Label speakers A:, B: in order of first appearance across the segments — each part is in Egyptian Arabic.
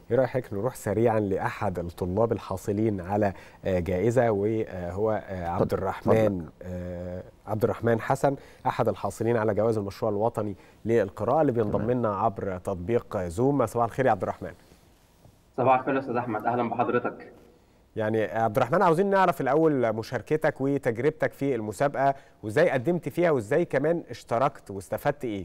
A: ايه رايك نروح سريعا لاحد الطلاب الحاصلين على جائزه وهو عبد الرحمن عبد الرحمن حسن احد الحاصلين على جوائز المشروع الوطني للقراءه اللي بينضم لنا عبر تطبيق زوم صباح الخير يا عبد الرحمن
B: صباح الخير يا استاذ احمد اهلا بحضرتك
A: يعني عبد الرحمن عاوزين نعرف الاول مشاركتك وتجربتك في المسابقه وازاي قدمت فيها وازاي كمان اشتركت واستفدت ايه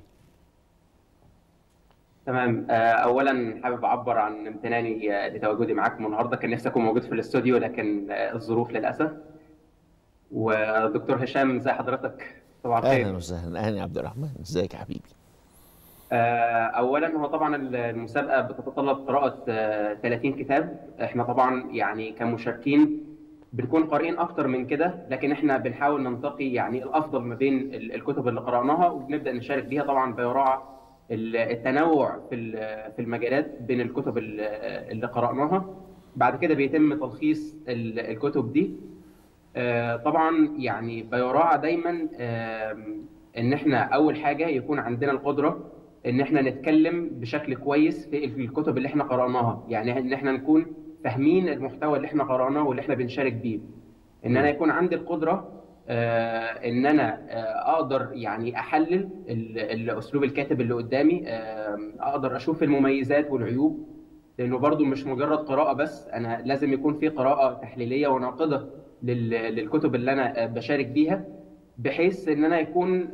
B: تمام اولا حابب اعبر عن امتناني لتواجدي معاكم النهارده كان نفسي اكون موجود في الاستوديو لكن الظروف للاسف ودكتور هشام ازي حضرتك
C: صباح الخير اهلا وسهلا اهلا يا عبد الرحمن ازيك يا حبيبي
B: اولا هو طبعا المسابقه بتتطلب قراءه 30 كتاب احنا طبعا يعني كمشاركين بنكون قارئين اكتر من كده لكن احنا بنحاول ننتقي يعني الافضل ما بين الكتب اللي قراناها وبنبدا نشارك بيها طبعا بيراعى التنوع في في المجالات بين الكتب اللي قراناها بعد كده بيتم تلخيص الكتب دي طبعا يعني بيراعى دايما ان احنا اول حاجه يكون عندنا القدره ان احنا نتكلم بشكل كويس في الكتب اللي احنا قراناها يعني ان احنا نكون فاهمين المحتوى اللي احنا قراناه واللي احنا بنشارك بيه ان انا يكون عندي القدره آه ان انا آه اقدر يعني احلل الاسلوب الكاتب اللي قدامي آه اقدر اشوف المميزات والعيوب لانه برضو مش مجرد قراءه بس انا لازم يكون في قراءه تحليليه وناقده للكتب اللي انا بشارك بيها بحيث ان انا يكون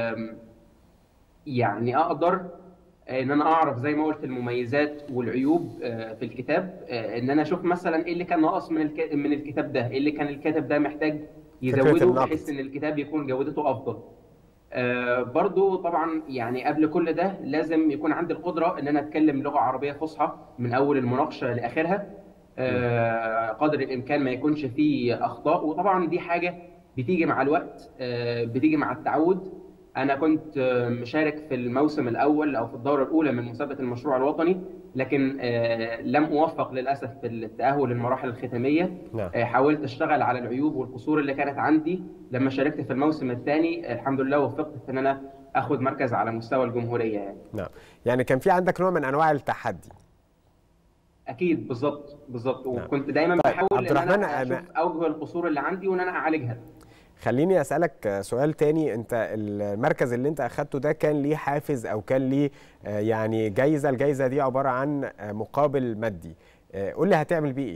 B: يعني اقدر ان انا اعرف زي ما قلت المميزات والعيوب في الكتاب ان انا اشوف مثلا ايه اللي كان ناقص من من الكتاب ده ايه اللي كان الكاتب ده محتاج يزوده بحيث ان الكتاب يكون جودته افضل برضو طبعا يعني قبل كل ده لازم يكون عندي القدره ان انا اتكلم لغه عربيه فصحى من اول المناقشه لاخرها قدر الامكان ما يكونش فيه اخطاء وطبعا دي حاجه بتيجي مع الوقت بتيجي مع التعود انا كنت مشارك في الموسم الاول او في الدوره الاولى من مسابقه المشروع الوطني لكن لم اوفق للاسف في التاهل للمراحل الختاميه
A: نعم.
B: حاولت اشتغل على العيوب والقصور اللي كانت عندي لما شاركت في الموسم الثاني الحمد لله وفقت في ان انا اخذ مركز على مستوى الجمهوريه يعني
A: نعم يعني كان في عندك نوع من انواع التحدي
B: اكيد بالظبط بالظبط وكنت دايما طيب. بحاول ان انا اشوف اوجه القصور اللي عندي وان انا اعالجها
A: خليني اسالك سؤال تاني انت المركز اللي انت اخدته ده كان ليه حافز او كان ليه يعني جايزه الجايزه دي عباره عن مقابل مادي قول لي هتعمل بيه ايه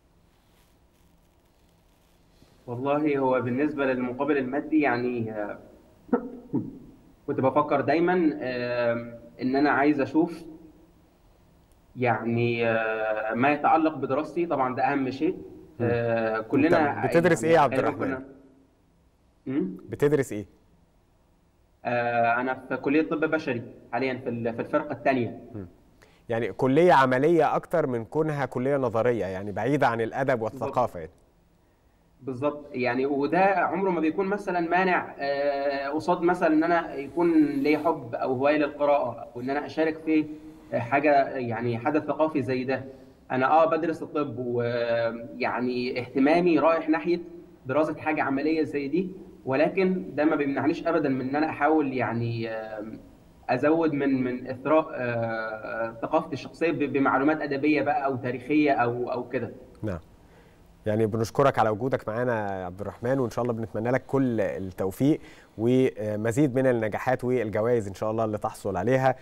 B: والله هو بالنسبه للمقابل المادي يعني كنت بفكر دايما ان انا عايز اشوف يعني ما يتعلق بدراستي طبعا ده اهم شيء كلنا
A: بتدرس ايه يا عبد الرحمن بتدرس ايه؟
B: آه انا في كليه طب بشري حاليا في في الفرقه الثانيه
A: يعني كليه عمليه اكتر من كونها كليه نظريه يعني بعيده عن الادب والثقافه يعني
B: بالظبط يعني وده عمره ما بيكون مثلا مانع آه قصاد مثلا ان انا يكون لي حب او هوايه للقراءه او ان انا اشارك في حاجه يعني حدث ثقافي زي ده انا اه بدرس الطب ويعني اهتمامي رايح ناحيه دراسه حاجه عمليه زي دي ولكن ده ما بيمنعنيش ابدا من ان انا احاول يعني ازود من من اثراء ثقافتي الشخصيه بمعلومات ادبيه بقى او تاريخيه او او كده.
A: نعم. يعني بنشكرك على وجودك معانا يا عبد الرحمن وان شاء الله بنتمنى لك كل التوفيق ومزيد من النجاحات والجوائز ان شاء الله اللي تحصل عليها